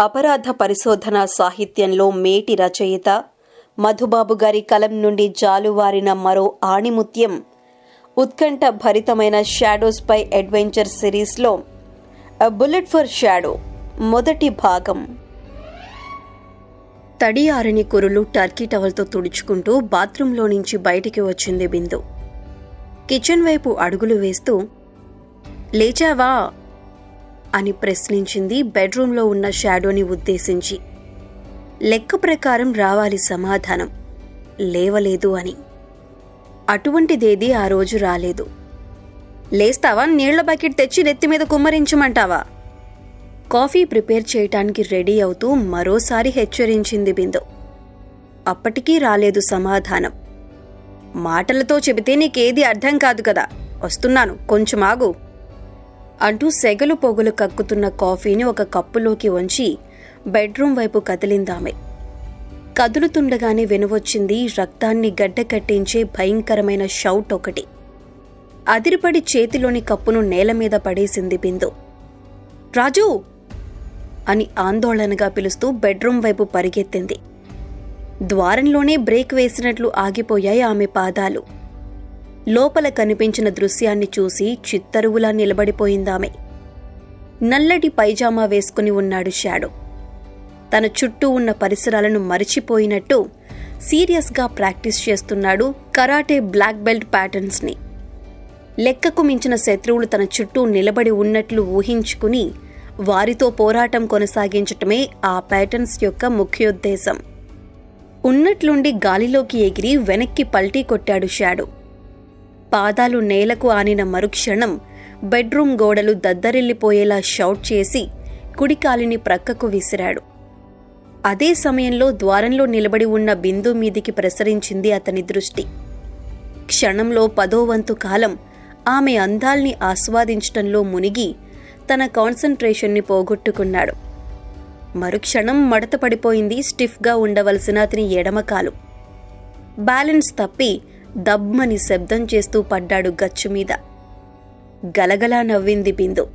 అపరాధ పరిశోధన సాహిత్యంలో మేటి రచయిత మధుబాబు గారి కలం నుండి జాలువారిన మరో ఆణిముత్యం ఉత్కంఠ భరితమైన షాడోస్పై అడ్వెంచర్ సిరీస్లో అ బుల్లెట్ ఫర్ షాడో మొదటి భాగం తడి ఆరని కురులు టర్కీ టవల్తో తుడుచుకుంటూ బాత్రూంలో నుంచి బయటికి వచ్చింది బిందు కిచెన్ వైపు అడుగులు వేస్తూ లేచావా అని ప్రశ్నించింది బెడ్రూంలో ఉన్న షాడోని ఉద్దేశించి లెక్క ప్రకారం రావాలి సమాధానం లేవలేదు అని అటువంటిదేదీ ఆ రోజు రాలేదు లేస్తావా నీళ్ల బకెట్ తెచ్చి నెత్తి మీద కుమ్మరించమంటావా కాఫీ ప్రిపేర్ చేయటానికి రెడీ అవుతూ మరోసారి హెచ్చరించింది బిందు అప్పటికీ రాలేదు సమాధానం మాటలతో చెబితే నీకేది అర్థం కాదు కదా వస్తున్నాను కొంచెం ఆగు అంటూ సెగలు పొగలు కక్కుతున్న కాఫీని ఒక కప్పులోకి వంచి బెడ్రూమ్ వైపు కదిలిందామె కదులుతుండగానే వెనువచ్చింది రక్తాన్ని గడ్డకట్టించే భయంకరమైన షౌట్ ఒకటి అదిరిపడి చేతిలోని కప్పును నేల మీద పడేసింది బిందు రాజు అని ఆందోళనగా పిలుస్తూ బెడ్రూమ్ వైపు పరిగెత్తింది ద్వారంలోనే బ్రేక్ వేసినట్లు ఆగిపోయాయి ఆమె పాదాలు లోపల కనిపించిన దృశ్యాన్ని చూసి చిత్తరువులా నిలబడిపోయిందామె నల్లటి పైజామా వేసుకుని ఉన్నాడు షాడో తన చుట్టూ ఉన్న పరిసరాలను మరిచిపోయినట్టు సీరియస్గా ప్రాక్టీస్ చేస్తున్నాడు కరాటే బ్లాక్ బెల్ట్ ప్యాటర్న్స్ని లెక్కకు మించిన శత్రువులు తన చుట్టూ నిలబడి ఉన్నట్లు ఊహించుకుని వారితో పోరాటం కొనసాగించటమే ఆ ప్యాటర్న్స్ యొక్క ముఖ్యోద్దేశం ఉన్నట్లుండి గాలిలోకి ఎగిరి వెనక్కి పల్టీ కొట్టాడు షాడో పాదాలు నేలకు ఆనిన మరుక్షణం బెడ్రూమ్ గోడలు దద్దరిల్లిపోయేలా షౌట్ చేసి కుడికాలిని ప్రక్కకు విసిరాడు అదే సమయంలో ద్వారంలో నిలబడి ఉన్న బిందు మీదికి ప్రసరించింది అతని దృష్టి క్షణంలో పదో వంతు కాలం ఆమె అందాల్ని ఆస్వాదించటంలో మునిగి తన కాన్సంట్రేషన్ని పోగొట్టుకున్నాడు మరుక్షణం మడత పడిపోయింది స్టిఫ్గా ఉండవలసిన అతని ఎడమకాలు బ్యాలెన్స్ తప్పి దబ్బని శబ్దం చేస్తూ పడ్డాడు గచ్చు మీద గలగలా నవ్వింది బిందు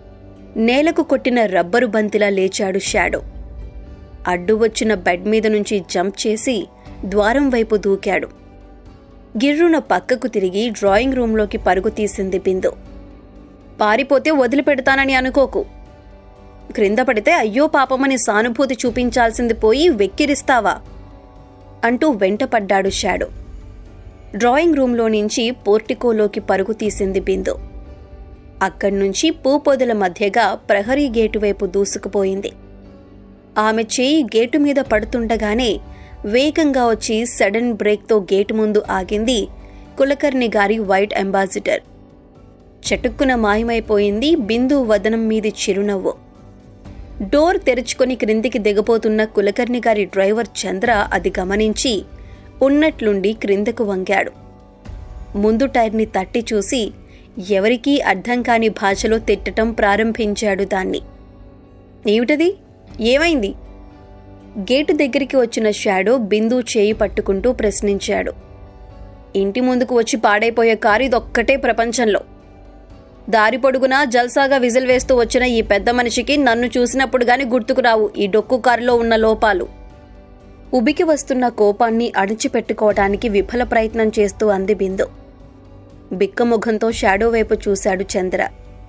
నేలకు కొట్టిన రబ్బరు బంతిలా లేచాడు షాడో అడ్డు వచ్చిన బెడ్ మీద నుంచి జంప్ చేసి ద్వారం వైపు దూకాడు గిర్రున పక్కకు తిరిగి డ్రాయింగ్ రూంలోకి పరుగు తీసింది బిందు పారిపోతే వదిలిపెడతానని అనుకోకు క్రింద పడితే అయ్యో పాపమని సానుభూతి చూపించాల్సింది పోయి వెక్కిరిస్తావా అంటూ వెంటపడ్డాడు షాడో డ్రాయింగ్ రూంలో నుంచి పోర్టికోలోకి పరుగు తీసింది బిందు అక్కడ్నుంచి పూపొదల మధ్యగా ప్రహరీ గేటు వైపు దూసుకుపోయింది ఆమె చేయి గేటు మీద పడుతుండగానే వేగంగా వచ్చి సడన్ బ్రేక్తో గేటు ముందు ఆగింది కులకర్ణి గారి వైట్ అంబాసిడర్ చటుక్కున మాయమైపోయింది బిందు వదనం మీది చిరునవ్వు డోర్ తెరుచుకొని క్రిందికి దిగబోతున్న కులకర్ణి గారి డ్రైవర్ చంద్ర అది గమనించి ఉన్నట్లుండి క్రిందకు వంగాడు ముందు టైర్ని తట్టి చూసి ఎవరికీ అర్థం కాని భాషలో తిట్టటం ప్రారంభించాడు దాన్ని ఏమిటది ఏమైంది గేటు దగ్గరికి వచ్చిన షాడో బిందు చేయి పట్టుకుంటూ ప్రశ్నించాడు ఇంటి ముందుకు వచ్చి పాడైపోయే కారు ఇదొక్కటే ప్రపంచంలో దారి పొడుగునా జల్సాగా విజిల్ వేస్తూ వచ్చిన ఈ పెద్ద మనిషికి నన్ను చూసినప్పుడు గాని గుర్తుకు రావు ఈ డొక్కు కారులో ఉన్న లోపాలు ఉబికి వస్తున్న కోపాన్ని అణిచిపెట్టుకోవటానికి విఫల ప్రయత్నం చేస్తూ అంది బిందు బిక్కముఖంతో షాడో వైపు చూశాడు చంద్ర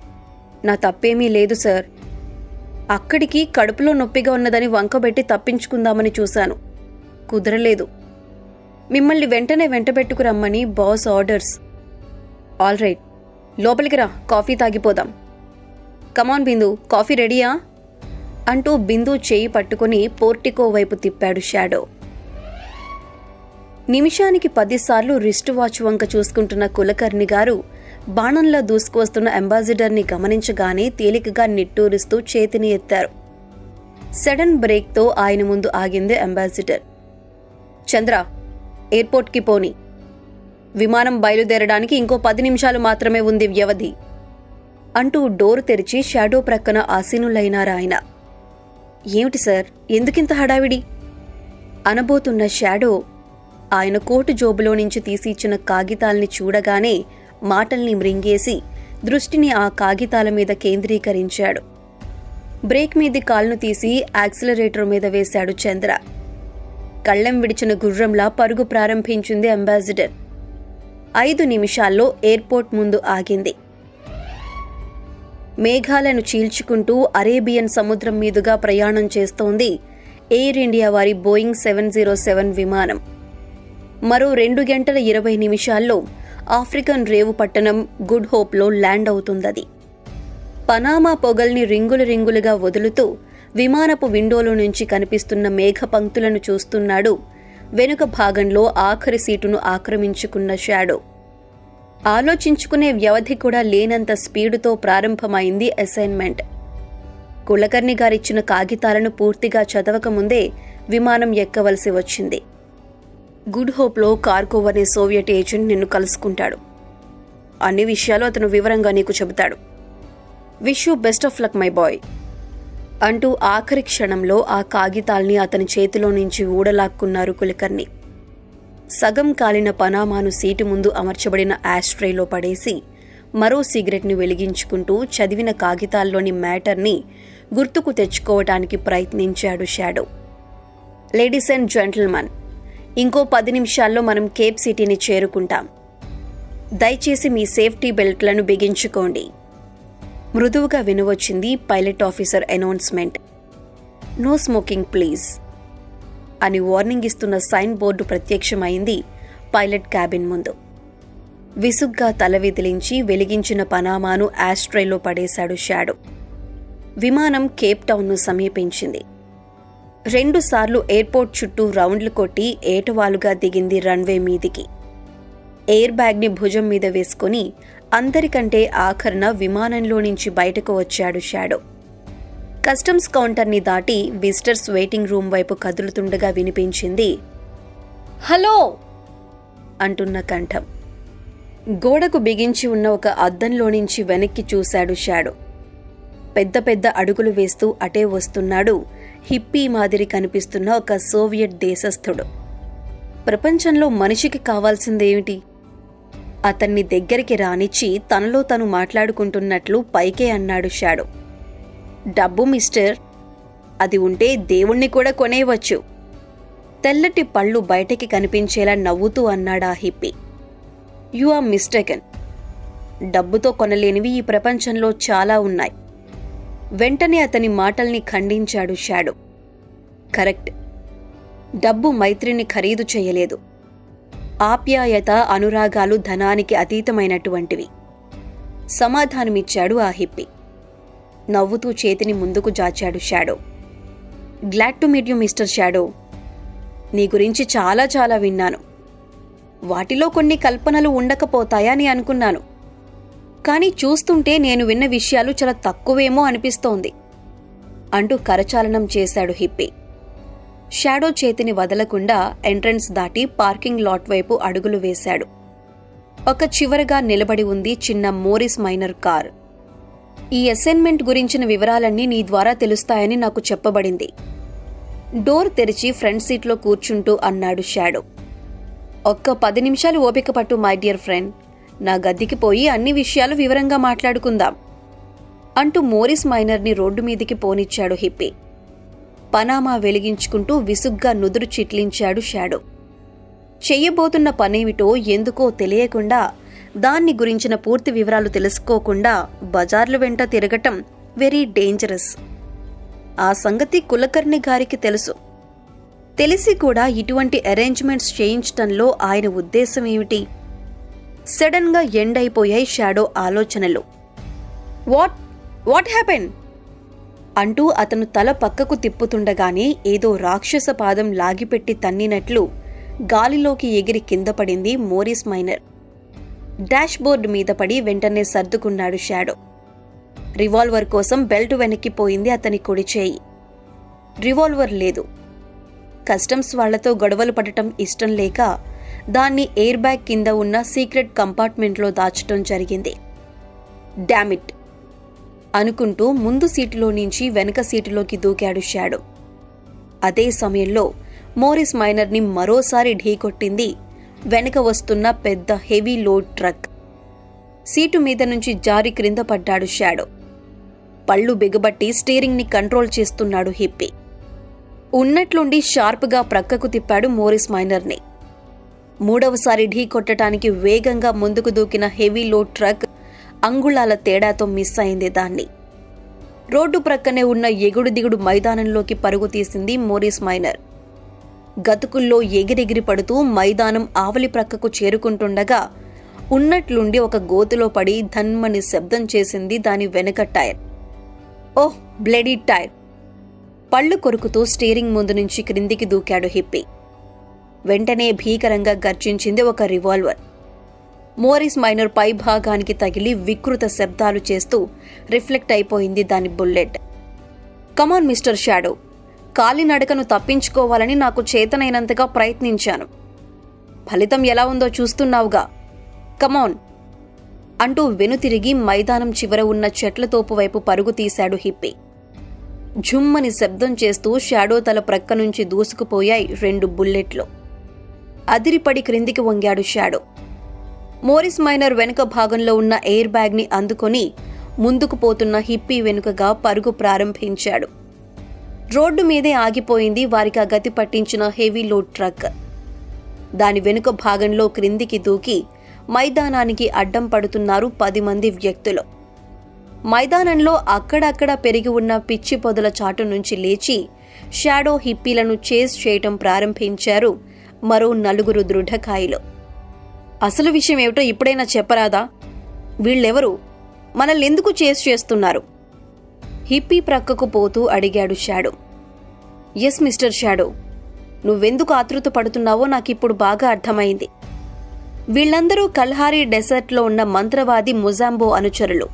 నా తప్పేమీ లేదు సార్ అక్కడికి కడుపులో నొప్పిగా ఉన్నదని వంకబెట్టి తప్పించుకుందామని చూశాను కుదరలేదు మిమ్మల్ని వెంటనే వెంటబెట్టుకు రమ్మని బాస్ ఆర్డర్స్ ఆల్ రైట్ లోపలికి రా కాఫీ తాగిపోదాం కమాన్ బిందు కాఫీ రెడీయా అంటూ బిందు చేయి పట్టుకుని పోర్టికో వైపు తిప్పాడు షాడో నిమిషానికి పదిసార్లు రిస్ట్ వాచ్ వంక చూసుకుంటున్న కులకర్ణి గారు బాణంలా దూసుకువస్తున్న అంబాసిడర్ని గమనించగానే తేలికగా నిట్టూరుస్తూ చేతిని ఎత్తారు సడన్ బ్రేక్తో ఆయన ముందు ఆగింది అంబాసిడర్ చంద్ర ఎయిర్పోర్ట్కి పోని విమానం బయలుదేరడానికి ఇంకో పది నిమిషాలు మాత్రమే ఉంది వ్యవధి అంటూ డోర్ తెరిచి షాడో ప్రక్కన ఆసీనులైనారాయన ఏమిటి సార్ ఎందుకింత హడావిడి అనబోతున్న షాడో ఆయన కోటు జోబులో నుంచి తీసి ఇచ్చిన కాగితాల్ని చూడగానే మాటల్ని మృంగేసి దృష్టిని ఆ కాగితాల మీద కేంద్రీకరించాడు బ్రేక్ మీది కాల్ను తీసి యాక్సిలరేటర్ మీద వేశాడు చంద్ర కళ్ళెం విడిచిన గుర్రంలా పరుగు ప్రారంభించింది అంబాసిడర్ ఐదు నిమిషాల్లో ఎయిర్పోర్ట్ ముందు ఆగింది మేఘాలను చీల్చుకుంటూ అరేబియన్ సముద్రం మీదుగా ప్రయాణం చేస్తోంది ఎయిర్ ఇండియా వారి బోయింగ్ సెవెన్ జీరో సెవెన్ విమానం మరో రెండు గంటల ఇరవై నిమిషాల్లో ఆఫ్రికన్ రేవు పట్టణం గుడ్ హోప్లో ల్యాండ్ అవుతుందది పనామా పొగల్ని రింగులు రింగులుగా వదులుతూ విమానపు విండోలో నుంచి కనిపిస్తున్న మేఘ పంక్తులను చూస్తున్నాడు వెనుక భాగంలో ఆఖరి సీటును ఆక్రమించుకున్న షాడో ఆలోచించుకునే వ్యవధి కూడా లేనంత స్పీడుతో ప్రారంభమైంది అసైన్మెంట్ కులకర్ణి గారిచ్చిన కాగితాలను పూర్తిగా చదవకముందే విమానం ఎక్కవలసి వచ్చింది గుడ్ హోప్లో కార్కోవ్ అనే సోవియట్ ఏజెంట్ నిన్ను కలుసుకుంటాడు అన్ని విషయాలు అతను వివరంగా నీకు చెబుతాడు wish you best of luck my boy అంటూ ఆఖరి క్షణంలో ఆ కాగితాల్ని అతని చేతిలో నుంచి ఊడలాక్కున్నారు కులకర్ణి సగం కాలిన పనామాను సీటు ముందు అమర్చబడిన యాస్ట్రేలో పడేసి మరో సిగరెట్ని వెలిగించుకుంటూ చదివిన కాగితాల్లోని మ్యాటర్ని గుర్తుకు తెచ్చుకోవటానికి ప్రయత్నించాడు షాడో లేడీస్ అండ్ జెంటిల్మన్ ఇంకో పది నిమిషాల్లో మనం కేప్ సిటీని చేరుకుంటాం దయచేసి మీ సేఫ్టీ బెల్ట్లను బిగించుకోండి మృదువుగా వినవచ్చింది pilot officer announcement no smoking please అని వార్నింగ్ ఇస్తున్న సైన్ బోర్డు ప్రత్యక్షమైంది పైలట్ క్యాబిన్ ముందు విసుగ్గా తల విదిలించి వెలిగించిన పనామాను ఆస్ట్రేలో పడేశాడు షాడో విమానం కేప్ టౌన్ను సమీపించింది రెండుసార్లు ఎయిర్పోర్ట్ చుట్టూ రౌండ్లు కొట్టి ఏటవాలుగా దిగింది రన్వే మీదికి ఎయిర్ బ్యాగ్ని భుజం మీద వేసుకుని అందరికంటే ఆఖరణ విమానంలో నుంచి బయటకు వచ్చాడు షాడో కస్టమ్స్ కౌంటర్ని దాటి విజిటర్స్ వెయిటింగ్ రూమ్ వైపు కదులుతుండగా వినిపించింది హలో అంటున్న కంఠం గోడకు బిగించి ఉన్న ఒక అద్దంలో నుంచి వెనక్కి చూశాడు షాడో పెద్ద పెద్ద అడుగులు వేస్తూ అటే వస్తున్నాడు హిప్పీ మాదిరి కనిపిస్తున్న ఒక సోవియట్ దేశస్థుడు ప్రపంచంలో మనిషికి కావాల్సిందేమిటి అతన్ని దగ్గరికి రానిచ్చి తనలో తను మాట్లాడుకుంటున్నట్లు పైకే అన్నాడు షాడో డబ్బు మిస్టర్ అది ఉంటే దేవుణ్ణి కూడా కొనేయవచ్చు తెల్లటి పళ్ళు బయటికి కనిపించేలా నవ్వుతూ అన్నాడా హిప్పీ యు ఆర్ మిస్టేకన్ డబ్బుతో కొనలేనివి ఈ ప్రపంచంలో చాలా ఉన్నాయి వెంటనే అతని మాటల్ని ఖండించాడు షాడో కరెక్ట్ డబ్బు మైత్రిని ఖరీదు చేయలేదు ఆప్యాయత అనురాగాలు ధనానికి అతీతమైనటువంటివి సమాధానమిచ్చాడు ఆ హిప్పి నవ్వుతూ చేతిని ముందుకు జాచాడు Shadow glad to meet you mister Shadow నీ గురించి చాలా చాలా విన్నాను వాటిలో కొన్ని కల్పనలు ఉండకపోతాయా అని అనుకున్నాను కానీ చూస్తుంటే నేను విన్న విషయాలు చాలా తక్కువేమో అనిపిస్తోంది అంటూ కరచాలనం చేశాడు హిప్పీ షాడో చేతిని వదలకుండా ఎంట్రన్స్ దాటి పార్కింగ్ లాట్ వైపు అడుగులు వేశాడు ఒక చివరగా నిలబడి ఉంది చిన్న మోరిస్ మైనర్ కార్ ఈ అసైన్మెంట్ గురించిన వివరాలన్నీ నీ ద్వారా తెలుస్తాయని నాకు చెప్పబడింది డోర్ తెరిచి ఫ్రంట్ సీట్లో కూర్చుంటూ అన్నాడు షాడో ఒక్క పది నిమిషాలు ఓపిక పట్టు మై డియర్ ఫ్రెండ్ నా గదికి పోయి అన్ని విషయాలు వివరంగా మాట్లాడుకుందాం అంటూ మోరిస్ మైనర్ని రోడ్డు మీదికి పోనిచ్చాడు హిప్పీ పనామా వెలిగించుకుంటూ విసుగ్గా నుదురు చిట్లించాడు షాడో చెయ్యబోతున్న పనేమిటో ఎందుకో తెలియకుండా దాన్ని గురించిన పూర్తి వివరాలు తెలుసుకోకుండా బజార్లు వెంట తిరగటం వెరీ డేంజరస్ ఆ సంగతి కులకర్ణి గారికి తెలుసు తెలిసి కూడా ఇటువంటి అరేంజ్మెంట్స్ చేయించటంలో ఆయన ఉద్దేశం ఏమిటి సడన్ గా ఎండ్ అయిపోయాయి షాడో ఆలోచనలు వాట్ వాట్ హ్యాపెన్ అంటూ అతను తల పక్కకు తిప్పుతుండగానే ఏదో రాక్షస పాదం లాగిపెట్టి తన్నినట్లు గాలిలోకి ఎగిరి కింద పడింది మోరిస్ మైనర్ డాష్ బోర్డు మీద పడి వెంటనే సర్దుకున్నాడు షాడో రివాల్వర్ కోసం బెల్ట్ వెనక్కిపోయింది అతని కుడి చేయి రివాల్వర్ లేదు కస్టమ్స్ వాళ్లతో గొడవలు పడటం ఇష్టం లేక దాన్ని ఎయిర్ బ్యాగ్ కింద ఉన్న సీక్రెట్ కంపార్ట్మెంట్లో దాచటం జరిగింది డామిట్ అనుకుంటూ ముందు సీటులో నుంచి వెనక సీటులోకి దూకాడు షాడో అదే సమయంలో మోరిస్ మైనర్ని మరోసారి ఢీకొట్టింది వెనక వస్తున్న పెద్ద హెవీ లోడ్ ట్రక్ సీటు మీద నుంచి జారి క్రింద పడ్డాడు షాడో పళ్ళు బిగబట్టి స్టీరింగ్ని కంట్రోల్ చేస్తున్నాడు హిప్పీ ఉన్నట్లుండి షార్ప్గా ప్రక్కకు తిప్పాడు మోరిస్ మైనర్ని మూడవసారి ఢీ కొట్టడానికి వేగంగా ముందుకు దూకిన హెవీ లోడ్ ట్రక్ అంగుళాల తేడాతో మిస్ అయింది దాన్ని రోడ్డు ప్రక్కనే ఉన్న ఎగుడు దిగుడు మైదానంలోకి పరుగు తీసింది మోరిస్ మైనర్ గతుకుల్లో ఎగిరెగిరి పడుతూ మైదానం ఆవలి ప్రక్కకు చేరుకుంటుండగా ఉన్నట్లుండి ఒక గోతులో పడి ధన్మని శబ్దం చేసింది దాని వెనక టైర్ ఓహ్ బ్లడీ టైర్ పళ్ళు కొరుకుతూ స్టీరింగ్ ముందు నుంచి క్రిందికి దూకాడు హిప్పీ వెంటనే భీకరంగా గర్జించింది ఒక రివాల్వర్ మోరిస్ మైనర్ పై భాగానికి తగిలి వికృత శబ్దాలు చేస్తూ రిఫ్లెక్ట్ అయిపోయింది దాని బుల్లెట్ కమాన్ మిస్టర్ షాడో కాలినడకను తప్పించుకోవాలని నాకు చేతనైనంతగా ప్రయత్నించాను ఫలితం ఎలా ఉందో చూస్తున్నావుగా కమాన్ అంటూ వెనుతిరిగి మైదానం చివర ఉన్న చెట్ల తోపు వైపు పరుగు తీశాడు హిప్పీ ఝుమ్మని శబ్దం చేస్తూ షాడో తల ప్రక్క నుంచి దూసుకుపోయాయి రెండు బుల్లెట్లు అదిరిపడి క్రిందికి వంగాడు షాడో మోరిస్ మైనర్ వెనుక భాగంలో ఉన్న ఎయిర్ బ్యాగ్ని అందుకొని ముందుకు పోతున్న హిప్పీ వెనుకగా పరుగు ప్రారంభించాడు రోడ్డు మీదే ఆగిపోయింది వారికి ఆ గతి పట్టించిన హెవీ లోడ్ ట్రక్ దాని వెనుక భాగంలో క్రిందికి దూకి మైదానానికి అడ్డం పడుతున్నారు పది మంది వ్యక్తులు మైదానంలో అక్కడక్కడ పెరిగి ఉన్న పిచ్చి పొదల చాటు నుంచి లేచి షాడో హిప్పీలను చేస్ చేయటం ప్రారంభించారు మరో నలుగురు దృఢకాయలు అసలు విషయం ఏమిటో ఇప్పుడైనా చెప్పరాదా వీళ్ళెవరు మనల్ని ఎందుకు చేస్ చేస్తున్నారు హిప్పీ ప్రక్కకు పోతూ అడిగాడు షాడో ఎస్ మిస్టర్ షాడో నువ్వెందుకు ఆతృత పడుతున్నావో నాకిప్పుడు బాగా అర్థమైంది వీళ్ళందరూ కల్హారీ డెసర్ట్లో ఉన్న మంత్రవాది ముజాంబో అనుచరులు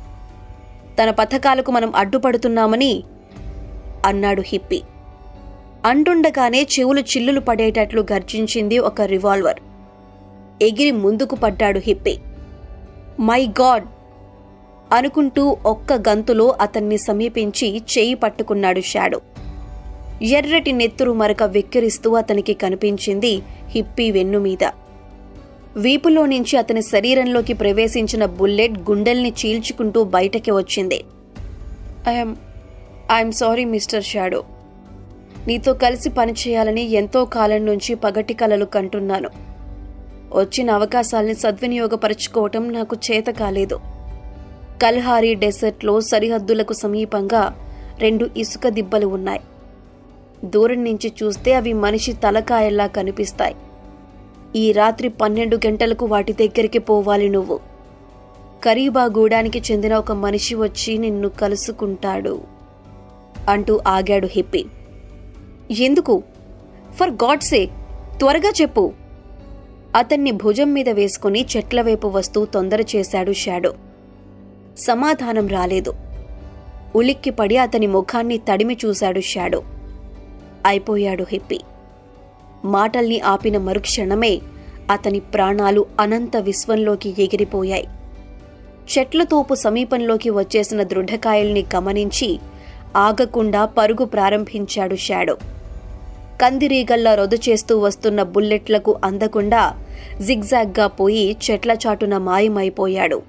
తన పథకాలకు మనం అడ్డుపడుతున్నామని అన్నాడు హిప్పీ అంటుండగానే చెవులు చిల్లులు పడేటట్లు గర్జించింది ఒక రివాల్వర్ ఎగిరి ముందుకు పడ్డాడు హిప్పీ మై గాడ్ అనుకుంటూ ఒక్క గంతులో అతన్ని సమీపించి చేయి పట్టుకున్నాడు షాడో ఎర్రటి నెత్తురు మరక వెక్కిరిస్తూ అతనికి కనిపించింది హిప్పీ వెన్ను మీద వీపులో నుంచి అతని శరీరంలోకి ప్రవేశించిన బుల్లెట్ గుండెల్ని చీల్చుకుంటూ బయటకి వచ్చింది I'm I'm sorry mister Shadow నీతో కలిసి పనిచేయాలని ఎంతో కాలం నుంచి పగటి కలలు కంటున్నాను వచ్చిన అవకాశాల్ని సద్వినియోగపరచుకోవటం నాకు చేత కాలేదు కల్హారీ డెసర్ట్లో సరిహద్దులకు సమీపంగా రెండు ఇసుక దిబ్బలు ఉన్నాయి దూరం నుంచి చూస్తే అవి మనిషి తలకాయల్లా కనిపిస్తాయి ఈ రాత్రి పన్నెండు గంటలకు వాటి దగ్గరికి పోవాలి నువ్వు కరీబా గూడానికి చెందిన ఒక మనిషి వచ్చి నిన్ను కలుసుకుంటాడు అంటూ ఆగాడు హిప్పీ ఎందుకు ఫర్ గాడ్ సేక్ త్వరగా చెప్పు అతన్ని భుజం మీద వేసుకుని చెట్ల వైపు వస్తూ తొందర చేశాడు షాడో సమాధానం రాలేదు ఉలిక్కిపడి అతని ముఖాన్ని తడిమి చూశాడు షాడో అయిపోయాడు హిప్పీ మాటల్ని ఆపిన మరుక్షణమే అతని ప్రాణాలు అనంత విశ్వంలోకి ఎగిరిపోయాయి చెట్ల తోపు సమీపంలోకి వచ్చేసిన దృఢకాయల్ని గమనించి ఆగకుండా పరుగు ప్రారంభించాడు షాడో కందిరీగల్లా రొద చేస్తూ వస్తున్న బుల్లెట్లకు అందకుండా జిగ్జాగ్గా పోయి చెట్ల చాటున మాయమైపోయాడు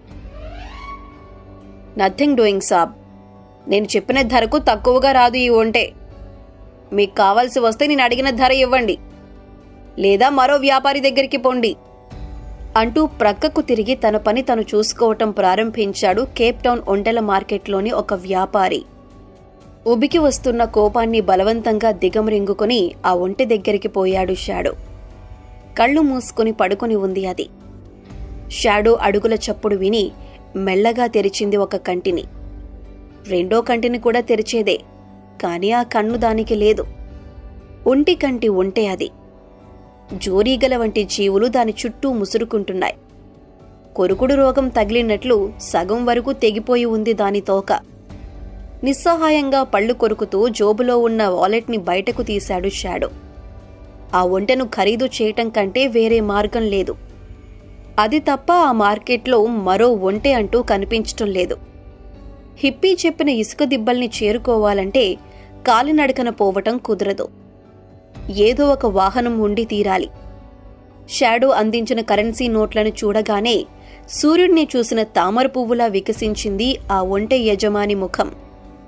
నథింగ్ డూయింగ్ సాబ్ నేను చెప్పిన ధరకు తక్కువగా రాదు ఈ ఒంటే మీకు కావాల్సి వస్తే నేను అడిగిన ధర ఇవ్వండి లేదా మరో వ్యాపారి దగ్గరికి పొండి అంటూ ప్రక్కకు తిరిగి తన పని తను చూసుకోవటం ప్రారంభించాడు కేప్ టౌన్ ఒంటెల మార్కెట్లోని ఒక వ్యాపారి ఉబికి వస్తున్న కోపాన్ని బలవంతంగా దిగమరింగుకొని ఆ ఒంటె దగ్గరికి పోయాడు షాడో కళ్ళు మూసుకుని పడుకొని ఉంది అది షాడో అడుగుల చప్పుడు విని మెల్లగా తెరిచింది ఒక కంటిని రెండో కంటిని కూడా తెరిచేదే కానీ ఆ కన్ను దానికి లేదు ఒంటి కంటి ఒంటే అది జోరీగల వంటి జీవులు దాని చుట్టూ ముసురుకుంటున్నాయి కొరుకుడు రోగం తగిలినట్లు సగం వరకు తెగిపోయి ఉంది దాని తోక నిస్సహాయంగా పళ్ళు కొరుకుతూ జోబులో ఉన్న వాలెట్ని బయటకు తీశాడు షాడో ఆ ఒంటెను ఖరీదు చేయటం కంటే వేరే మార్గం లేదు అది తప్ప ఆ మార్కెట్లో మరో ఒంటె అంటూ కనిపించటం లేదు హిప్పీ చెప్పిన ఇసుక దిబ్బల్ని చేరుకోవాలంటే కాలినడకన పోవటం కుదరదు ఏదో ఒక వాహనం ఉండి తీరాలి షాడో అందించిన కరెన్సీ నోట్లను చూడగానే సూర్యుడిని చూసిన తామర పువ్వులా వికసించింది ఆ ఒంటె యజమాని ముఖం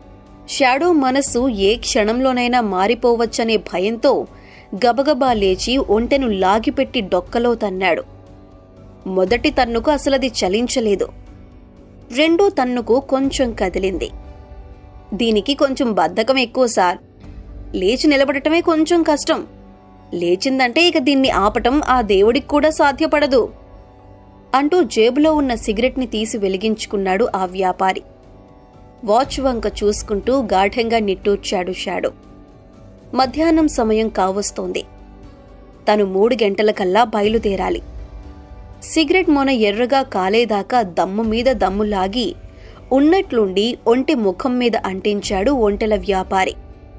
షాడో మనస్సు ఏ క్షణంలోనైనా మారిపోవచ్చనే భయంతో గబగబా లేచి ఒంటెను లాగిపెట్టి డొక్కలో తన్నాడు మొదటి తన్నుకు అసలది చలించలేదు రెండో తన్నుకు కొంచెం కదిలింది దీనికి కొంచెం బద్ధకం ఎక్కువ సార్ లేచి నిలబడటమే కొంచెం కష్టం లేచిందంటే ఇక దీన్ని ఆపటం ఆ దేవుడికి కూడా సాధ్యపడదు అంటూ జేబులో ఉన్న సిగరెట్ని తీసి వెలిగించుకున్నాడు ఆ వ్యాపారి వాచ్ వంక చూసుకుంటూ గాఢంగా నిట్టూర్చాడు షాడో మధ్యాహ్నం సమయం కావస్తోంది తను మూడు గంటలకల్లా బయలుదేరాలి సిగరెట్ మొన ఎర్రగా కాలేదాకా దమ్ము మీద దమ్ము లాగి ఉన్నట్లుండి ఒంటె ముఖం మీద అంటించాడు ఒంటెల వ్యాపారి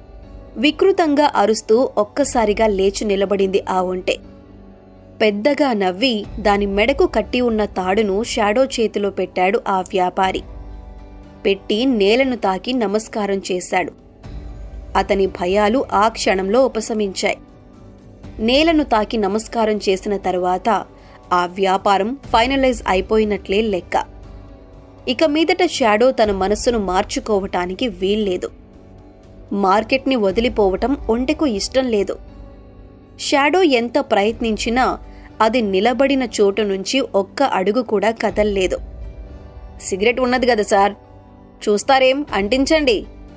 వికృతంగా అరుస్తూ ఒక్కసారిగా లేచి నిలబడింది ఆ ఒంటె పెద్దగా నవ్వి దాని మెడకు కట్టి ఉన్న తాడును షాడో చేతిలో పెట్టాడు ఆ వ్యాపారి పెట్టి నేలను తాకి నమస్కారం చేశాడు అతని భయాలు ఆ క్షణంలో ఉపశమించాయి నేలను తాకి నమస్కారం చేసిన తరువాత ఆ వ్యాపారం ఫైనలైజ్ అయిపోయినట్లే లెక్క ఇక మీదట షాడో తన మనస్సును మార్చుకోవటానికి వీల్లేదు మార్కెట్ని వదిలిపోవటం ఒంటెకు ఇష్టం లేదు షాడో ఎంత ప్రయత్నించినా అది నిలబడిన చోటు నుంచి ఒక్క అడుగు కూడా కదల్లేదు సిగరెట్ ఉన్నది కదా సార్ చూస్తారేం అంటించండి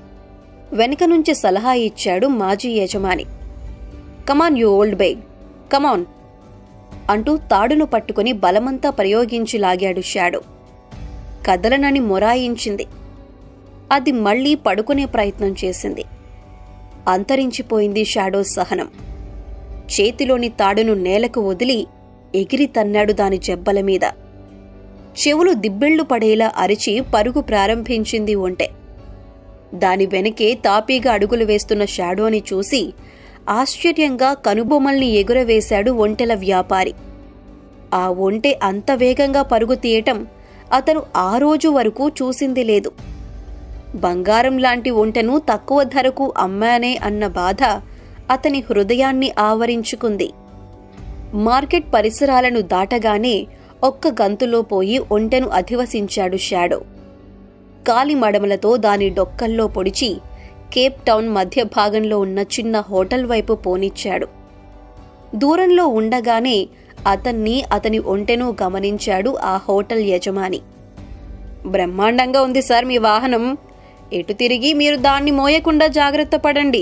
వెనుక నుంచి సలహా ఇచ్చాడు మాజీ యజమాని come on you old bag come on అంటూ తాడును పట్టుకుని బలమంతా ప్రయోగించి లాగాడు షాడో కదలనని మొరాయించింది అది మళ్లీ పడుకునే ప్రయత్నం చేసింది అంతరించిపోయింది షాడో సహనం చేతిలోని తాడును నేలకు వదిలి ఎగిరి తన్నాడు దాని జబ్బల మీద చెవులు దిబ్బెళ్లు పడేలా అరిచి పరుగు ప్రారంభించింది ఒంటె దాని వెనకే తాపీగా అడుగులు వేస్తున్న షాడోని చూసి ఆశ్చర్యంగా కనుబొమ్మల్ని ఎగురవేశాడు ఒంటెల వ్యాపారి ఆ ఒంటె అంత వేగంగా పరుగు తీయటం అతను ఆ రోజు వరకు చూసింది లేదు బంగారం లాంటి ఒంటెను తక్కువ ధరకు అమ్మానే అన్న బాధ అతని హృదయాన్ని ఆవరించుకుంది మార్కెట్ పరిసరాలను దాటగానే ఒక్క గంతులో పోయి ఒంటెను అధివసించాడు షాడో కాలి మడమలతో దాని డొక్కల్లో పొడిచి కేప్ టౌన్ మధ్య భాగంలో ఉన్న చిన్న హోటల్ వైపు పోనిచ్చాడు దూరంలో ఉండగానే అతన్ని అతని ఒంటెను గమనించాడు ఆ హోటల్ యజమాని బ్రహ్మాండంగా ఉంది సార్ మీ వాహనం ఎటు తిరిగి మీరు దాన్ని మోయకుండా జాగ్రత్త పడండి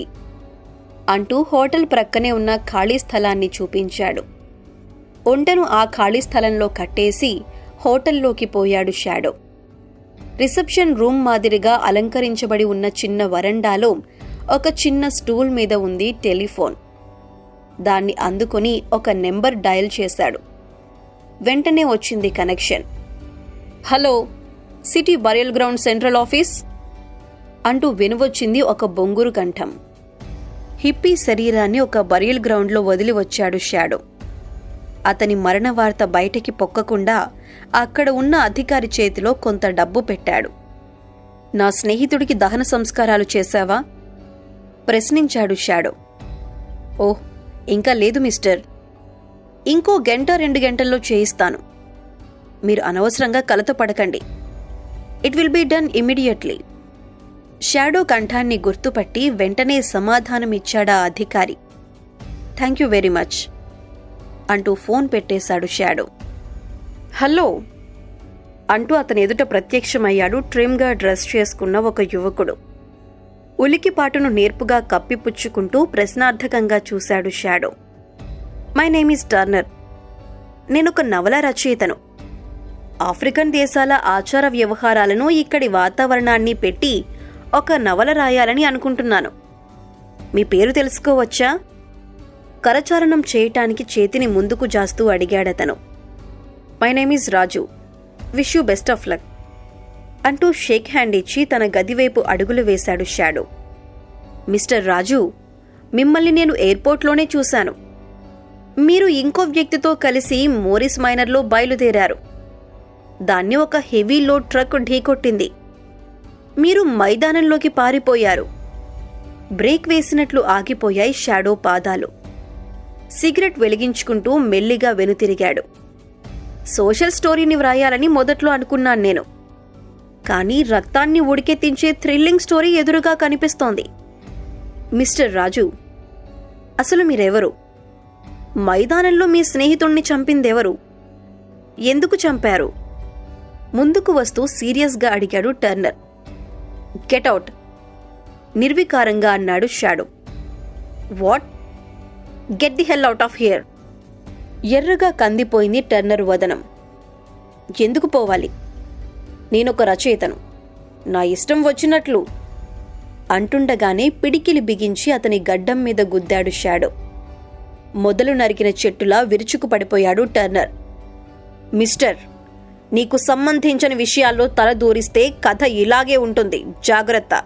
అంటూ హోటల్ ప్రక్కనే ఉన్న ఖాళీ స్థలాన్ని చూపించాడు ఒంటెను ఆ ఖాళీ స్థలంలో కట్టేసి హోటల్లోకి పోయాడు షాడో రిసెప్షన్ రూమ్ మాదిరిగా అలంకరించబడి ఉన్న చిన్న వరండాలో ఒక చిన్న స్టూల్ మీద ఉంది టెలిఫోన్ దాన్ని అందుకొని ఒక నెంబర్ డయల్ చేశాడు వెంటనే వచ్చింది connection hello city burial ground central office అంటూ వినువచ్చింది ఒక బొంగురు కంఠం హిప్పీ శరీరాన్ని ఒక బరియల్ గ్రౌండ్లో వదిలి వచ్చాడు షాడో అతని మరణ వార్త బయటికి పొక్కకుండా అక్కడ ఉన్న అధికారి చేతిలో కొంత డబ్బు పెట్టాడు నా స్నేహితుడికి దహన సంస్కారాలు చేశావా ప్రశ్నించాడు షాడో ఓహ్ ఇంకా లేదు మిస్టర్ ఇంకో గంట రెండు గంటల్లో చేయిస్తాను మీరు అనవసరంగా కలత పడకండి it will be done immediately Shadow కంఠాన్ని గుర్తుపట్టి వెంటనే సమాధానమిచ్చాడా అధికారి థ్యాంక్ యూ వెరీ మచ్ అంటూ ఫోన్ పెట్టేశాడు షాడో హలో అంటూ అతని ఎదుట ప్రత్యక్షమయ్యాడు ట్రిమ్గా డ్రెస్ చేసుకున్న ఒక యువకుడు ఉలికిపాటును నేర్పుగా కప్పిపుచ్చుకుంటూ ప్రశ్నార్థకంగా చూశాడు Shadow my name is Turner నేనొక నవల రచయితను ఆఫ్రికన్ దేశాల ఆచార వ్యవహారాలను ఇక్కడి వాతావరణాన్ని పెట్టి ఒక నవల రాయాలని అనుకుంటున్నాను మీ పేరు తెలుసుకోవచ్చా కరచారణం చేయటానికి చేతిని ముందుకు జాస్తూ అడిగాడతను my name is Raju wish you best of luck అంటూ షేక్ హ్యాండ్ ఇచ్చి తన గదివైపు అడుగులు వేశాడు షాడో మిస్టర్ రాజు మిమ్మల్ని నేను ఎయిర్పోర్ట్లోనే చూశాను మీరు ఇంకో వ్యక్తితో కలిసి మోరిస్ మైనర్లో బయలుదేరారు దాన్ని ఒక హెవీ లోడ్ ట్రక్ ఢీకొట్టింది మీరు మైదానంలోకి పారిపోయారు బ్రేక్ వేసినట్లు ఆగిపోయాయి షాడో పాదాలు సిగరెట్ వెలిగించుకుంటూ మెల్లిగా వెనుతిరిగాడు సోషల్ స్టోరీని వ్రాయాలని మొదట్లో అనుకున్నాను నేను కానీ రక్తాన్ని ఉడికెత్తించే థ్రిల్లింగ్ స్టోరీ ఎదురుగా కనిపిస్తోంది మిస్టర్ రాజు అసలు మీరెవరు మైదానంలో మీ స్నేహితుణ్ణి చంపిందెవరు ఎందుకు చంపారు ముందుకు వస్తూ సీరియస్గా అడిగాడు టర్నర్ గెట్అవుట్ నిర్వికారంగా అన్నాడు Shadow what get the hell out of here ఎర్రగా కందిపోయింది టర్నర్ వదనం ఎందుకు పోవాలి నేనొక రచయితను నా ఇష్టం వచ్చినట్లు అంటుండగానే పిడికిలి బిగించి అతని గడ్డం మీద గుద్దాడు షాడో మొదలు నరికిన చెట్టులా విరుచుకు పడిపోయాడు టర్నర్ మిస్టర్ నీకు సంబంధించిన విషయాల్లో తల దూరిస్తే కథ ఇలాగే ఉంటుంది జాగ్రత్త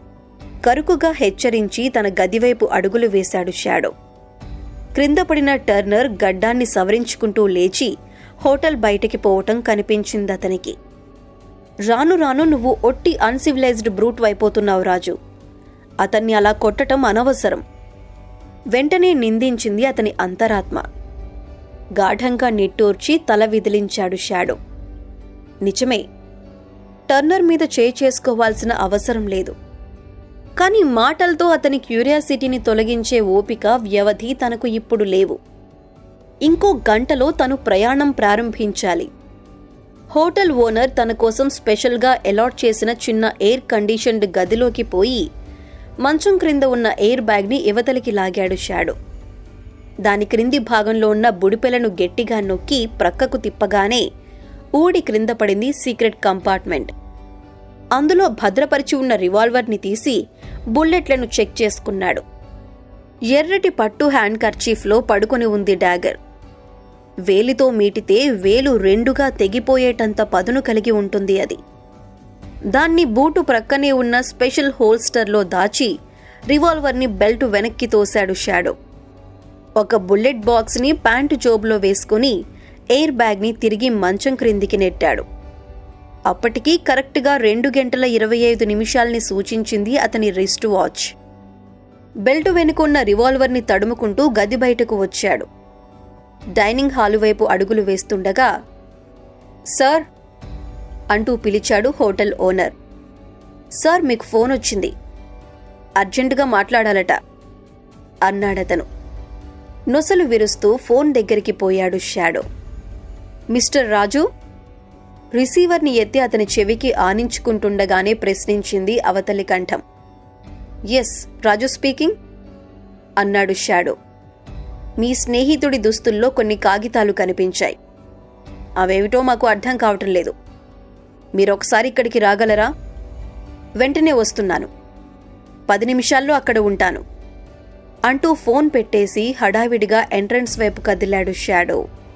కరుకుగా హెచ్చరించి తన గదివైపు అడుగులు వేశాడు షాడో క్రింద పడిన టర్నర్ గడ్డాన్ని సవరించుకుంటూ లేచి హోటల్ బయటికి పోవటం కనిపించిందతనికి రాను రాను నువ్వు ఒట్టి అన్సివిలైజ్డ్ బ్రూట్ అయిపోతున్నావు రాజు అతన్ని అలా కొట్టటం అనవసరం వెంటనే నిందించింది అతని అంతరాత్మ గాఢంగా నిట్టూర్చి తల విదిలించాడు షాడో నిజమే టర్నర్ మీద చేయి చేసుకోవాల్సిన అవసరం లేదు కానీ మాటలతో అతని క్యూరియాసిటీని తొలగించే ఓపిక వ్యవధి తనకు ఇప్పుడు లేవు ఇంకో గంటలో తను ప్రయాణం ప్రారంభించాలి హోటల్ ఓనర్ తన కోసం స్పెషల్గా అలాట్ చేసిన చిన్న ఎయిర్ కండిషన్డ్ గదిలోకి పోయి మంచం క్రింద ఉన్న ఎయిర్ బ్యాగ్ని యువతలికి లాగాడు షాడో దాని క్రింది భాగంలో ఉన్న బుడిపెలను గట్టిగా నొక్కి ప్రక్కకు తిప్పగానే ఊడి క్రింద పడింది సీక్రెట్ కంపార్ట్మెంట్ అందులో భద్రపరిచి ఉన్న రివాల్వర్ని తీసి బుల్లెట్లను చెక్ చేసుకున్నాడు ఎర్రటి పట్టు హ్యాండ్ కర్చీఫ్లో పడుకొని ఉంది డాగర్ వేలితో మీటితే వేలు రెండుగా తెగిపోయేటంత పదును కలిగి ఉంటుంది అది దాన్ని బూటు ప్రక్కనే ఉన్న స్పెషల్ హోల్స్టర్లో దాచి రివాల్వర్ని బెల్ట్ వెనక్కి తోశాడు షాడో ఒక బుల్లెట్ బాక్స్ని ప్యాంటు జోబులో వేసుకుని ఎయిర్ బ్యాగ్ని తిరిగి మంచం క్రిందికి నెట్టాడు అప్పటికి కరెక్ట్గా రెండు గంటల ఇరవై ఐదు నిమిషాల్ని సూచించింది అతని రిస్ట్ వాచ్ బెల్ట్ వెనుకున్న రివాల్వర్ని తడుముకుంటూ గది బయటకు వచ్చాడు డైనింగ్ హాలు వైపు అడుగులు వేస్తుండగా సార్ అంటూ పిలిచాడు హోటల్ ఓనర్ సార్ మీకు ఫోన్ వచ్చింది అర్జెంటుగా మాట్లాడాలట అన్నాడతను నొసలు విరుస్తూ ఫోన్ దగ్గరికి పోయాడు షాడో మిస్టర్ రాజు రిసీవర్ని ఎత్తి అతని చెవికి ఆనించుకుంటుండగానే ప్రశ్నించింది అవతలి కంఠం ఎస్ రాజు స్పీకింగ్ అన్నాడు షాడో మీ స్నేహితుడి దుస్తుల్లో కొన్ని కాగితాలు కనిపించాయి అవేమిటో మాకు అర్థం కావటం లేదు మీరొకసారి ఇక్కడికి రాగలరా వెంటనే వస్తున్నాను పది నిమిషాల్లో అక్కడ ఉంటాను అంటూ ఫోన్ పెట్టేసి హడావిడిగా ఎంట్రన్స్ వైపు కదిలాడు షాడో